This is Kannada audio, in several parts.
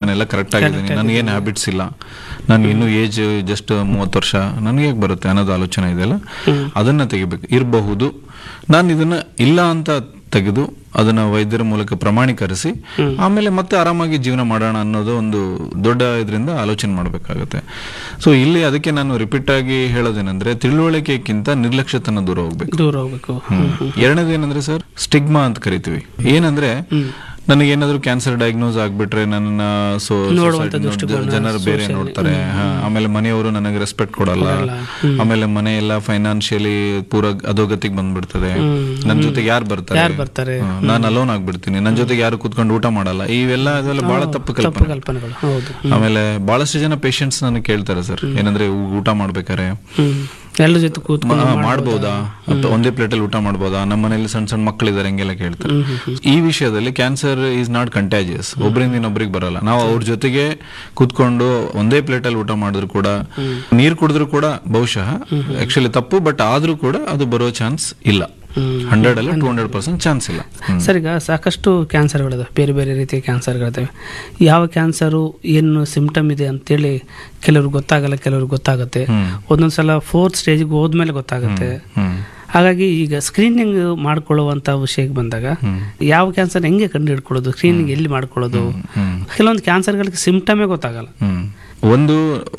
ನಾನೆಲ್ಲ ಕರೆಕ್ಟ್ ಆಗಿದ್ದೀನಿ ನನಗೇನು ಹ್ಯಾಬಿಟ್ಸ್ ಇಲ್ಲ ನಾನು ಇನ್ನೂ ಏಜ್ ಜಸ್ಟ್ ಮೂವತ್ತು ವರ್ಷ ನನಗೆ ಹೇಗೆ ಬರುತ್ತೆ ಅನ್ನೋದು ಆಲೋಚನೆ ಇದೆಯಲ್ಲ ಅದನ್ನ ತೆಗಿಬೇಕು ಇರಬಹುದು ನಾನು ಇದನ್ನ ಇಲ್ಲ ಅಂತ ತೆಗೆದು ಅದನ್ನ ವೈದ್ಯರ ಮೂಲಕ ಪ್ರಮಾಣೀಕರಿಸಿ ಆಮೇಲೆ ಮತ್ತೆ ಆರಾಮಾಗಿ ಜೀವನ ಮಾಡೋಣ ಅನ್ನೋದು ಒಂದು ದೊಡ್ಡ ಇದರಿಂದ ಆಲೋಚನೆ ಮಾಡಬೇಕಾಗುತ್ತೆ ಸೊ ಇಲ್ಲಿ ಅದಕ್ಕೆ ನಾನು ರಿಪೀಟ್ ಆಗಿ ಹೇಳೋದೇನೆಂದ್ರೆ ತಿಳುವಳಿಕೆಗಿಂತ ನಿರ್ಲಕ್ಷ್ಯತನ ದೂರ ಹೋಗ್ಬೇಕು ದೂರ ಹೋಗ್ಬೇಕು ಎರಡನೇದು ಏನಂದ್ರೆ ಸರ್ ಸ್ಟಿಗ್ಮಾ ಅಂತ ಕರಿತೀವಿ ಏನಂದ್ರೆ ನನಗೇನಾದ್ರೂ ಕ್ಯಾನ್ಸರ್ ಡಯಾಗ್ನೋಸ್ ಆಗ್ಬಿಟ್ರೆ ನನ್ನ ಸೊ ನೋಡುವಂತ ದೃಷ್ಟಿಕೋನ, ಜನರು ಬೇರೆ social- ನೋಡ್ತಾರೆ ಹಾ, ಆಮೇಲೆ ಮನೆಯವರು ನನಗೆ ರೆಸ್ಪೆಕ್ಟ್ ಕೊಡಲ್ಲ ಆಮೇಲೆ ಮನೆ ಎಲ್ಲ ಫೈನಾನ್ಷಿಯಲಿ ಪೂರ ಅಧೋಗತಿಗೆ ಬಂದ್ಬಿಡ್ತದೆ ನನ್ನ ಜೊತೆಗೆ ಯಾರು ಬರ್ತಾರೆ ಯಾರು ಬರ್ತಾರೆ ಹಾ, ನಾನು ಅಲೋನ್ ಆಗ್ಬಿಡ್ತೀನಿ ನನ್ನ ಜೊತೆಗೆ ಯಾರು ಕೂತ್ಕೊಂಡು ಊಟ ಮಾಡಲ್ಲ ಇವೆಲ್ಲ ಇದೆಲ್ಲ ಬಹಳ ತಪ್ಪು ತಪ್ಪು ಕಲ್ಪನೆ ಕಲ್ಪನೆಗಳು ಹೌದು ಆಮೇಲೆ ಬಹಳಷ್ಟು ಜನ ಪೇಷಂಟ್ಸ್ ನನಗೆ ಕೇಳ್ತಾರೆ ಸರ್ ಏನಂದ್ರೆ ಊ- ಊಟ ಮಾಡ್ಬೇಕಾರೆ ಹ್ಮ್ ಎಲ್ಲರ ಜೊತೆ ಕೂತ್ಕೊಂಡು ಮ- ಮಾಡ್ಬೋದಾ ಅಥವಾ ಒಂದೇ ಪ್ಲೇಟಲ್ಲಿ ಊಟ ಮಾಡ್ಬೋದಾ ನಮ್ಮ ಮನೇಲಿ ಸಣ್ಣ ಸಣ್ಣ ಮಕ್ಕಳಿದ್ದಾರೆ ಹಂಗೆಲ್ಲ ಕೇಳ್ತಾರೆ ಈ ವಿಷಯದಲ್ಲಿ ಕ್ಯಾನ್ಸರ್ ಈಸ್ ನಾಟ್ ಕಂಟ್ಯಾಜಿಯಸ್ ಒಬ್ಬರಿಂದ ಇನ್ನೊಬ್ರಿಗೆ ಬರಲ್ಲ ನಾವು ಅವ್ರ ಜೊತೆಗೆ ಕೂತ್ಕೊಂಡು ಒಂದೇ ಪ್ಲೇಟಲ್ಲಿ ಊಟ ಮಾಡಿದ್ರು ಕೂಡ ನೀರು ಕುಡಿದ್ರು ಕೂಡ ಬಹುಶಃ ಆಕ್ಚುಲಿ ತಪ್ಪು ಬಟ್ ಆದ್ರೂ ಕೂಡ ಅದು ಬರೋ ಚಾನ್ಸ್ ಇಲ್ಲ ಹಂಡ್ರೆಡ್ ಅಲ್ಲ ಟೂ ಹಂಡ್ರೆಡ್ ಪರ್ಸೆಂಟ್ ಚಾನ್ಸ್ ಇಲ್ಲ ಹ್ಮ್. ಸರ್ ಈಗ ಸಾಕಷ್ಟು ಕ್ಯಾನ್ಸರ್ಗಳಿದಾವೆ ಬೇರೆ ಬೇರೆ ರೀತಿಯ ಕ್ಯಾನ್ಸರ್ಗಳಿದಾವೆ ಯಾವ ಕ್ಯಾನ್ಸರು ಏನು ಸಿಂಪ್ಟಮ್ ಇದೆ ಅಂತೇಳಿ ಕೆಲವ್ರಿಗೆ ಗೊತ್ತಾಗಲ್ಲ ಕೆಲವ್ರಿಗೆ ಗೊತ್ತಾಗುತ್ತೆ ಒಂದೊಂದು ಸಲ ಫೋರ್ತ್ ಸ್ಟೇಜ್ಗೆ ಹೋದ್ಮೇಲೆ ಗೊತ್ತಾಗುತ್ತೆ ಹ್ಮ್ ಹಾಗಾಗಿ ಈಗ ಸ್ಕ್ರೀನಿಂಗ್ ಮಾಡ್ಕೊಳ್ಳುವಂಥ ವಿಷಯಕ್ಕೆ ಬಂದಾಗ ಯಾವ ಕ್ಯಾನ್ಸರ್ ಹೆಂಗೆ ಕಂಡು ಹಿಡ್ಕೊಳ್ಳೋದು ಸ್ಕ್ರೀನಿಂಗ್ ಎಲ್ಲಿ ಮಾಡ್ಕೊಳ್ಳೋದು ಕೆಲವೊಂದು ಕ್ಯಾನ್ಸರ್ಗಳಿಗೆ ಸಿಂಪ್ಟಮೇ ಗೊತ್ತಾಗಲ್ಲ ಹ್ಮ್. ಒಂದು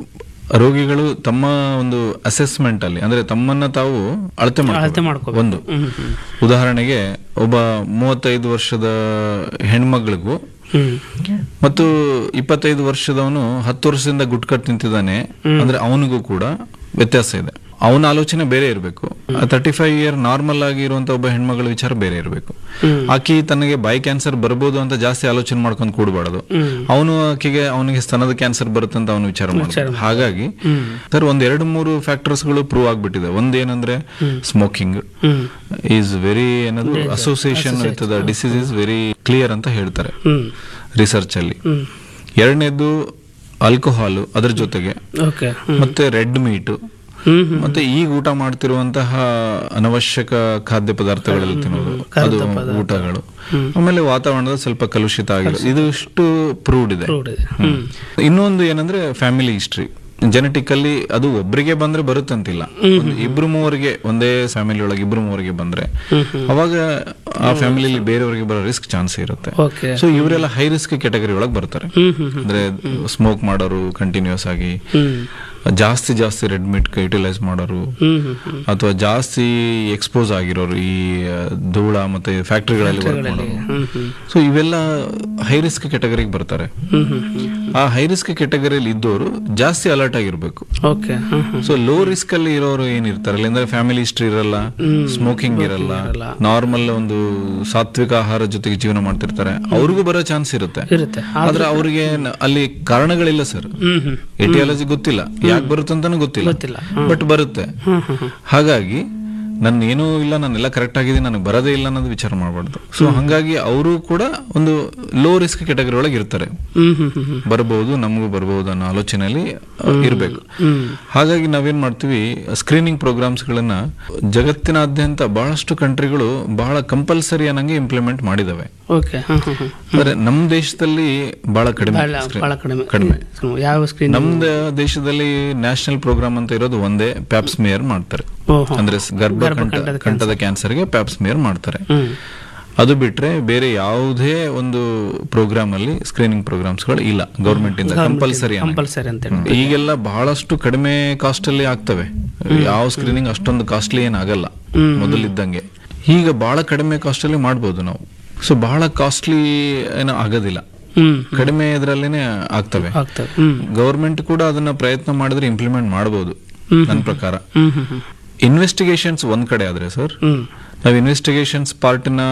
ರೋಗಿಗಳು ತಮ್ಮ ಒಂದು ಅಸೆಸ್ಮೆಂಟ್ ಅಲ್ಲಿ ಅಂದ್ರೆ ತಮ್ಮನ್ನ ತಾವು ಅಳತೆ ಅಳತೆ ಮಾಡ್ಕೋಬೇಕು. ಮಾಡ್ಕೋಬೇಕು. ಒಂದು ಹ್ಮ್, ಹ್ಮ್. ಉದಾಹರಣೆಗೆ ಒಬ್ಬ ಮೂವತ್ತೈದು ವರ್ಷದ ಹೆಣ್ಮಗಳಿಗೂ ಹ್ಮ್ ಮತ್ತು ಇಪ್ಪತ್ತೈದು ವರ್ಷದವನು ಹತ್ತು ವರ್ಷದಿಂದ ಗುಟ್ಕಟ್ ನಿಂತಿದ್ದಾನೆ ಅಂದ್ರೆ ಅವನಿಗೂ ಕೂಡ ವ್ಯತ್ಯಾಸ ಇದೆ ಅವನ ಆಲೋಚನೆ ಬೇರೆ ಇರಬೇಕು ತರ್ಟಿ ಫೈವ್ ಇಯರ್ ನಾರ್ಮಲ್ ಆಗಿ ಇರುವಂತ ಒಬ್ಬ ಹೆಣ್ಮಗಳ ವಿಚಾರ ಬೇರೆ ಇರಬೇಕು ಆಕಿ ತನಗೆ ಬಾಯಿ ಕ್ಯಾನ್ಸರ್ ಬರ್ಬೋದು ಅಂತ ಜಾಸ್ತಿ ಆಲೋಚನೆ ಮಾಡ್ಕೊಂಡು ಕೂಡಬಾರ್ದು ಅವನು ಆಕೆಗೆ ಅವನಿಗೆ ಸ್ತನದ ಕ್ಯಾನ್ಸರ್ ಬರುತ್ತೆ ಅಂತ ಅವನು ವಿಚಾರ ಮಾಡ್ತಾನೆ ಹಾಗಾಗಿ ಸರ್ ಒಂದ್ ಎರಡು ಮೂರು ಫ್ಯಾಕ್ಟರ್ಸ್ ಗಳು ಪ್ರೂವ್ ಆಗ್ಬಿಟ್ಟಿದೆ ಒಂದೇನಂದ್ರೆ ಸ್ಮೋಕಿಂಗ್ ಹ್ಮ್ ಈಸ್ ವೆರಿ ಏನದು association with the disease is very clear ಅಂತ ಹೇಳ್ತಾರೆ ಹ್ಮ್ ರಿಸರ್ಚ್ ಅಲ್ಲಿ ಹ್ಮ್ ಎರಡನೇದು ಆಲ್ಕೋಹಾಲ್ ಅದ್ರ ಜೊತೆಗೆ ಓಕೆ ಮತ್ತೆ ರೆಡ್ ಮೀಟ್ ಹ್ಮ್ ಹ್ಮ್ ಮತ್ತೆ ಈಗ ಊಟ ಮಾಡ್ತಿರುವಂತಹ ಅನವಶ್ಯಕ ಖಾದ್ಯ ಪದಾರ್ಥಗಳೆಲ್ಲ ತಿನ್ನೋದು ಅದು ಊಟಗಳು ಆಮೇಲೆ ವಾತಾವರಣದ ಸ್ವಲ್ಪ ಕಲುಷಿತ ಆಗಿರೋದು ಇದು ಇಷ್ಟು ಪ್ರೂವ್ಡ್ ಇದೆ ರೂಢ ಇದೆ ಹ್ಮ್ ಇನ್ನೊಂದು ಏನಂದ್ರೆ ಫ್ಯಾಮಿಲಿ ಹಿಸ್ಟ್ರಿ ಜೆನೆಟಿಕಲ್ಲಿ ಅದು ಒಬ್ರಿಗೆ ಬಂದ್ರೆ ಬರುತ್ತಂತಿಲ್ಲ ಒಂದು ಇಬ್ರು ಮೂವರಿಗೆ ಒಂದೇ ಫ್ಯಾಮಿಲಿ ಒಳಗೆ ಇಬ್ರು ಮೂವರಿಗೆ ಬಂದ್ರೆ ಅವಾಗ ಆ ಫ್ಯಾಮಿಲಿಲಿ ಬೇರೆಯವರಿಗೆ ಬರೋ ರಿಸ್ಕ್ ಚಾನ್ಸ್ ಇರುತ್ತೆ ಓಕೆ ಸೊ ಇವರೆಲ್ಲ ಹೈ ರಿಸ್ಕ್ ಕೆಟಗರಿ ಒಳಗೆ ಬರ್ತಾರೆ ಹ್ಮ್ ಹ್ಮ್ ಅಂದ್ರೆ ಸ್ಮೋಕ್ ಮಾಡೋರು ಕಂಟಿನ್ಯೂಸ್ ಆಗಿ ಹ್ಮ್ ಜಾಸ್ತಿ ಜಾಸ್ತಿ ರೆಡ್ ಮೀಟ್ ಯುಟಿಲೈಸ್ ಮಾಡೋರು ಹ್ಮ್ ಹ್ಮ್ ಹ್ಮ್ ಅಥವಾ ಜಾಸ್ತಿ ಎಕ್ಸ್ಪೋಸ್ ಆಗಿರೋರು ಈ ಆ, ಧೂಳ ಮತ್ತೆ ಫ್ಯಾಕ್ಟ್ರಿಗಳಲ್ಲಿ ವರ್ಕ್ ಮಾಡೋರು ಹ್ಮ್ ಹ್ಮ್ ಸೊ ಇವೆಲ್ಲ ಹೈ ರಿಸ್ಕ್ ಕೆಟಗರಿಗೆ ಬರ್ತಾರೆ ಹ್ಮ್ ಹ್ಮ್ ಹ್ಮ್ ಆ ಹೈ ರಿಸ್ಕ್ ಕೆಟಗರಿಯಲ್ಲಿ ಇದ್ದವರು ಜಾಸ್ತಿ ಅಲರ್ಟ್ ಆಗಿರ್ಬೇಕು ಓಕೆ ಹ್ಮ್ ಹ್ಮ್ ಸೊ ಲೋ ರಿಸ್ಕ್ ಅಲ್ಲಿ ಇರೋರು ಏನಿರ್ತಾರಲ್ಲ ಅಂದ್ರೆ ಫ್ಯಾಮಿಲಿ ಹಿಸ್ಟ್ರಿ ಇರಲ್ಲ ಸ್ಮೋಕಿಂಗ್ ಇರಲ್ಲ ನಾರ್ಮಲ್ ಒಂದು ಸಾತ್ವಿಕ ಆಹಾರ ಜೊತೆಗೆ ಜೀವನ ಮಾಡ್ತಿರ್ತಾರೆ ಅವ್ರಿಗೂ ಬರೋ ಚಾನ್ಸ್ ಇರುತ್ತೆ ಇರುತ್ತೆ ಆದ್ರೆ ಅವ್ರಿಗೆ ನ- ಅಲ್ಲಿ ಕಾರಣಗಳಿಲ್ಲ ಸರ್ ಹ್ಮ್ ಹ್ಮ್ ಎಟಿಯಾಲಜಿ ಗೊತ್ತಿಲ್ಲ ಯಾಕೆ ಬರುತ್ತೆ ಅಂತಾನು ಗೊತ್ತಿಲ್ಲ ಗೊತ್ತಿಲ್ಲ ಬಟ್ ಬರುತ್ತೆ ಹ್ಮ್ ಹ್ಮ್ ಹ್ಮ್ ಹಾಗಾಗಿ ನನ್ನ ಏನೂ ಇಲ್ಲ ನಾನೆಲ್ಲ ಕರೆಕ್ಟ್ ಆಗಿದ್ದೀನಿ ನನಗೆ ಬರೋದೇ ಇಲ್ಲ ಅನ್ನೋದು ವಿಚಾರ ಮಾಡಬಾರ್ದು ಸೊ ಹಂಗಾಗಿ ಅವರು ಕೂಡ ಒಂದು ಲೋ ರಿಸ್ಕ್ ಕೆಟಗರಿ ಒಳಗೆ ಇರ್ತಾರೆ ಹ್ಮ್ ಹ್ಮ್ ಹ್ಮ್ ಹ್ಮ್ ಬರಬಹುದು ನಮಗೂ ಬರಬಹುದು ಅನ್ನೋ ಆಲೋಚನೆಯಲ್ಲಿ ಇರಬೇಕು ಹ್ಮ್ ಹಾಗಾಗಿ ನಾವೇನ್ ಮಾಡ್ತೀವಿ ಸ್ಕ್ರೀನಿಂಗ್ ಪ್ರೋಗ್ರಾಮ್ಸ್ಗಳನ್ನ ಜಗತ್ತಿನಾದ್ಯಂತ ಬಹಳಷ್ಟು ಕಂಟ್ರಿಗಳು ಬಹಳ ಕಂಪಲ್ಸರಿ ಅನ್ನಂಗೆ ಇಂಪ್ಲಿಮೆಂಟ್ ಮಾಡಿದಾವೆ ಓಕೆ ಹ್ಮ್ ಹ್ಮ್ ಹ್ಮ್ ಆದ್ರೆ ನಮ್ಮ ದೇಶದಲ್ಲಿ ಬಹಳ ಕಡಿಮೆ ಬಹಳ screen- ಬಹಳ ಕಡಿಮೆ ಕಡಿಮೆ ಹ್ಮ್. ಯಾವ ಸ್ಕ್ರೀನ್ ನಮ್ದು ದೇಶದಲ್ಲಿ ನ್ಯಾಷನಲ್ ಪ್ರೋಗ್ರಾಮ್ ಅಂತ ಇರೋದು ಒಂದೇ ಪ್ಯಾಪ್ಸ್ಮಿಯರ್ ಮಾಡ್ತಾರೆ ಓಹೋ ಅಂದ್ರೆ ಸ್- ಗರ್ಭ ಕಂಠ ಕಂಠದ ಕ್ಯಾನ್ಸರ್ಗೆ ಪ್ಯಾಪ್ಸ್ಮಿಯರ್ ಮಾಡ್ತಾರೆ ಹ್ಮ್ ಅದು ಬಿಟ್ರೆ ಬೇರೆ ಯಾವುದೇ ಒಂದು ಪ್ರೋಗ್ರಾಮ್ ಅಲ್ಲಿ ಸ್ಕ್ರೀನಿಂಗ್ ಪ್ರೋಗ್ರಾಮ್ಸ್ಗಳು ಇಲ್ಲ ಗೌರ್ಮೆಂಟ್ ಇಂದ ಕಂಪಲ್ಸರಿ ಕಂಪಲ್ಸರಿ ಅಂತ ಹೇಳಿ ಈಗೆಲ್ಲ ಬಹಳಷ್ಟು ಕಡಿಮೆ ಕಾಸ್ಟ್ ಅಲ್ಲಿ ಆಗ್ತವೆ ಯಾವ ಸ್ಕ್ರೀನಿಂಗ್ ಅಷ್ಟೊಂದು ಕಾಸ್ಟ್ಲಿ ಏನಾಗಲ್ಲ ಮೊದಲಿದ್ದಂಗೆ ಈಗ ಬಹಳ ಕಡಿಮೆ ಕಾಸ್ಟ್ ಅಲ್ಲಿ ಮಾಡ್ಬೋದು ನಾವು ಸೊ ಬಹಳ ಕಾಸ್ಟ್ಲಿ ಏನೋ ಆಗೋದಿಲ್ಲ ಹ್ಮ್ ಕಡಿಮೆ ಇದರಲ್ಲೇನೆ ಆಗ್ತವೆ ಆಗ್ತದೆ ಹ್ಮ್ ಗೌರ್ಮೆಂಟ್ ಕೂಡ ಅದನ್ನ ಪ್ರಯತ್ನ ಮಾಡಿದ್ರೆ ಇಂಪ್ಲಿಮೆಂಟ್ ಮಾಡಬಹುದು ನನ್ನ ಪ್ರಕಾರ ಹ್ಮ್ ಹ್ಮ್ ಹ್ಮ್ ಇನ್ವೆಸ್ಟಿಗೇಷನ್ಸ್ ಒಂದ್ ಕಡೆ ಆದ್ರೆ ಸರ್ ಹ್ಮ್ ನಾವು ಇನ್ವೆಸ್ಟಿಗೇಷನ್ಸ್ ಪಾರ್ಟ್ನ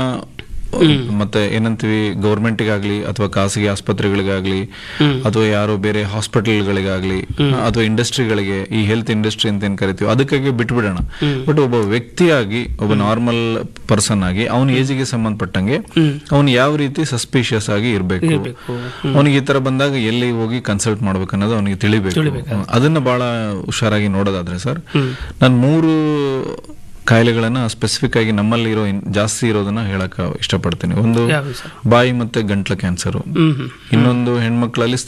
ಮತ್ತೆ ಏನಂತೀವಿ ಗೌರ್ಮೆಂಟ್ಗಾಗ್ಲಿ ಅಥವಾ ಖಾಸಗಿ ಆಸ್ಪತ್ರೆಗಳಿಗಾಗ್ಲಿ ಅಥವಾ ಯಾರೋ ಬೇರೆ ಹಾಸ್ಪಿಟಲ್ಗಳಿಗಾಗ್ಲಿ ಅಥವಾ ಇಂಡಸ್ಟ್ರಿಗಳಿಗೆ ಈ ಹೆಲ್ತ್ ಇಂಡಸ್ಟ್ರಿ ಅಂತ ಏನ್ ಕರಿತೀವಿ ಅದಕ್ಕಾಗಿ ಬಿಟ್ಬಿಡೋಣ ಬಟ್ ಒಬ್ಬ ವ್ಯಕ್ತಿಯಾಗಿ ಒಬ್ಬ ನಾರ್ಮಲ್ ಪರ್ಸನ್ ಆಗಿ ಅವನ ಏಜಿಗೆ ಸಂಬಂಧಪಟ್ಟಂಗೆ ಅವನು ಯಾವ ರೀತಿ ಸಸ್ಪಿಷಿಯಸ್ ಆಗಿ ಇರಬೇಕು ಇರ್ಬೇಕು. ಅವನಿಗೆ ಈ ತರ ಬಂದಾಗ ಎಲ್ಲಿ ಹೋಗಿ ಕನ್ಸಲ್ಟ್ ಮಾಡ್ಬೇಕು ಅನ್ನೋದು ಅವನಿಗೆ ತಿಳಿಬೇಕು ಅದನ್ನ ಬಹಳ ಹುಷಾರಾಗಿ ನೋಡೋದಾದ್ರೆ ಸರ್ ನಾನು ಮೂರು ಕಾಯಿಲೆಗಳನ್ನ ಸ್ಪೆಸಿಫಿಕ್ ಆಗಿ ನಮ್ಮಲ್ಲಿ ಇರೋ ಇನ್- ಜಾಸ್ತಿ ಇರೋದನ್ನ ಹೇಳಕ್ ಇಷ್ಟಪಡ್ತೀನಿ ಒಂದು ಯಾವ ಸರ್ ಬಾಯಿ ಮತ್ತೆ ಗಂಟ್ಲ ಕ್ಯಾನ್ಸರ್ ಹ್ಮ್ ಹ್ಮ್ ಇನ್ನೊಂದು ಹೆಣ್ಮಕ್ಳಲ್ಲಿ